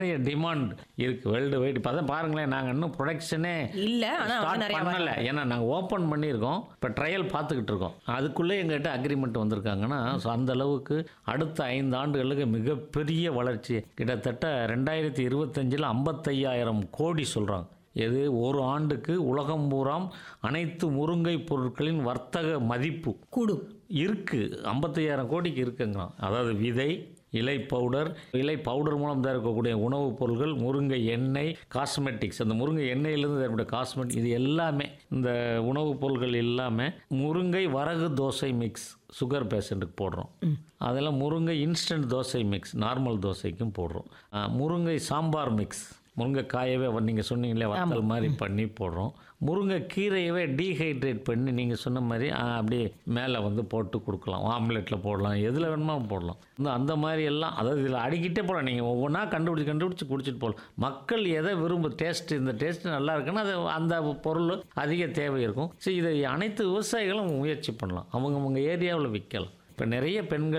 demand இருக்கு world wide இப்போ தான் பாருங்களேன் நாங்கள் இன்னும் ப்ரொடக்ஷனே இல்ல ஆனா அவங்க ஸ்டார்ட் நிறைய பண்ணல ஏன்னா நாங்கள் ஓப்பன் பண்ணியிருக்கோம் இப்போ ட்ரையல் பார்த்துக்கிட்டு இருக்கோம் அதுக்குள்ளே எங்ககிட்ட அக்ரிமெண்ட் வந்திருக்காங்கன்னா ஸோ அந்த அளவுக்கு அடுத்த ஐந்து ஆண்டுகளுக்கு மிகப்பெரிய வளர்ச்சி கிட்டத்தட்ட ரெண்டாயிரத்தி இருபத்தஞ்சில் ஐம்பத்தையாயிரம் கோடி சொல்கிறாங்க எது ஒரு ஆண்டுக்கு உலகம் பூராம் அனைத்து முருங்கை பொருட்களின் வர்த்தக மதிப்பு கூடும் இருக்கு ஐம்பத்தையாயிரம் கோடிக்கு இருக்குங்கிறான் அதாவது விதை இலை பவுடர் இலை பவுடர் மூலம் தயாரிக்கக்கூடிய உணவுப் பொருட்கள் முருங்கை எண்ணெய் காஸ்மெட்டிக்ஸ் அந்த முருங்கை எண்ணெயிலிருந்து தயாரிக்கக்கூடிய காஸ்மெட்டிக் இது எல்லாமே இந்த உணவுப் பொருட்கள் எல்லாமே முருங்கை வரகு தோசை மிக்ஸ் சுகர் பேஷண்ட்டுக்கு போடுறோம் அதெல்லாம் முருங்கை இன்ஸ்டன்ட் தோசை மிக்ஸ் நார்மல் தோசைக்கும் போடுறோம் ஆ, முருங்கை சாம்பார் மிக்ஸ் முருங்கைக்காயவே நீங்கள் சொன்னீங்களே வத்தல் மாதிரி பண்ணி போடுறோம் முருங்கை கீரையவே டீஹைட்ரேட் பண்ணி நீங்கள் சொன்ன மாதிரி ஆ, அப்படியே மேலே வந்து போட்டு கொடுக்கலாம் ஆம்லெட்டில் போடலாம் எதில் வேணுமோ போடலாம் இந்த அந்த மாதிரி எல்லாம் அதாவது இதில் அடிக்கிட்டே போகலாம் நீங்கள் ஒவ்வொன்றா கண்டுபிடிச்சி கண்டுபிடிச்சி குடிச்சிட்டு போகலாம் மக்கள் எதை விரும்ப டேஸ்ட் இந்த டேஸ்ட் நல்லா இருக்குன்னா அது அந்த பொருள் அதிக தேவை இருக்கும் ஸோ இதை அனைத்து விவசாயிகளும் முயற்சி பண்ணலாம் அவங்க அவங்க ஏரியாவில் விற்கலாம் இப்போ நிறைய பெண்கள்